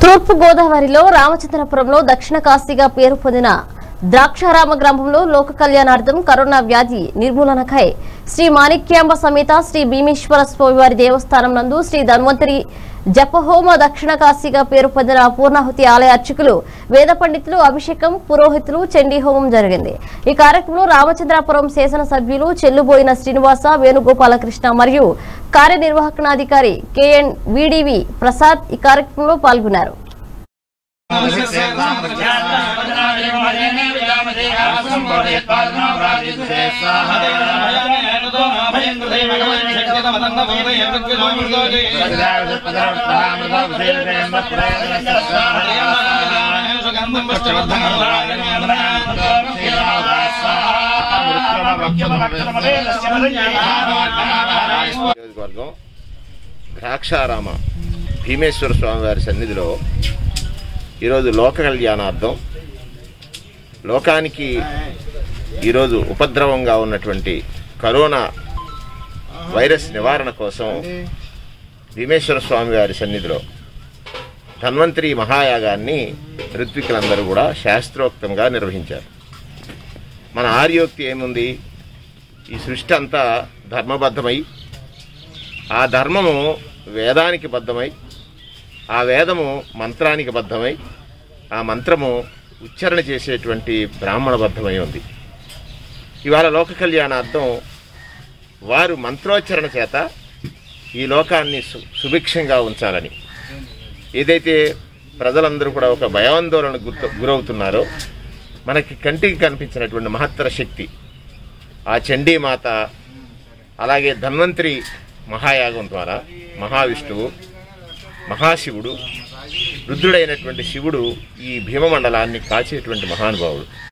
తూర్పు గోదావరిలో రామచంద్రపురంలో దక్షిణ కాశీగా పేరు పొందిన ద్రాక్షారామ గ్రామంలో లోక కళ్యాణార్థం కరోనా వ్యాధి నిర్మూలనకై శ్రీ మాణిక్యాంబ సమేత శ్రీ భీమేశ్వర స్వామివారి దేవస్థానం నందు శ్రీ ధన్వంతరి జపహోమ దక్షిణ కాశీగా పేరు పొందిన పూర్ణాహుతి ఆలయ అర్చకులు వేద పండితులు అభిషేకం పురోహితులు చండీ హోమం జరిగింది ఈ కార్యక్రమంలో రామచంద్రాపురం శాసనసభ్యులు చెల్లుబోయిన శ్రీనివాస వేణుగోపాలకృష్ణ మరియు కార్యనిర్వాహకనాధికారి కెఎన్ విడివి ప్రసాద్ ఈ కార్యక్రమంలో పాల్గొన్నారు నియోజకవర్గం ద్రాక్షారామ భీమేశ్వర స్వామి వారి సన్నిధిలో ఈరోజు లోక కళ్యాణార్థం లోకానికి ఈరోజు ఉపద్రవంగా ఉన్నటువంటి కరోనా వైరస్ నివారణ కోసం భీమేశ్వర స్వామి వారి సన్నిధిలో ధన్వంతరి మహాయాగాన్ని ఋత్వికులందరూ కూడా శాస్త్రోక్తంగా నిర్వహించారు మన ఆర్యోక్తి ఏముంది ఈ సృష్టి అంతా ధర్మబద్ధమై ఆ ధర్మము వేదానికి బద్ధమై ఆ వేదము మంత్రానికి బద్ధమై ఆ మంత్రము ఉచ్చారణ చేసేటువంటి బ్రాహ్మణబద్ధమై ఉంది ఇవాళ లోక కళ్యాణార్థం వారు మంత్రోచ్చరణ చేత ఈ లోకాన్ని సు సుభిక్షంగా ఉంచాలని ఏదైతే ప్రజలందరూ కూడా ఒక భయాందోళన గుర్తు గురవుతున్నారో మనకి కంటికి కనిపించినటువంటి మహత్తర శక్తి ఆ చండీమాత అలాగే ధన్వంతరి మహాయాగం ద్వారా మహావిష్ణువు మహాశివుడు రుద్రుడైనటువంటి శివుడు ఈ భీమమండలాన్ని కాచేటువంటి మహానుభావుడు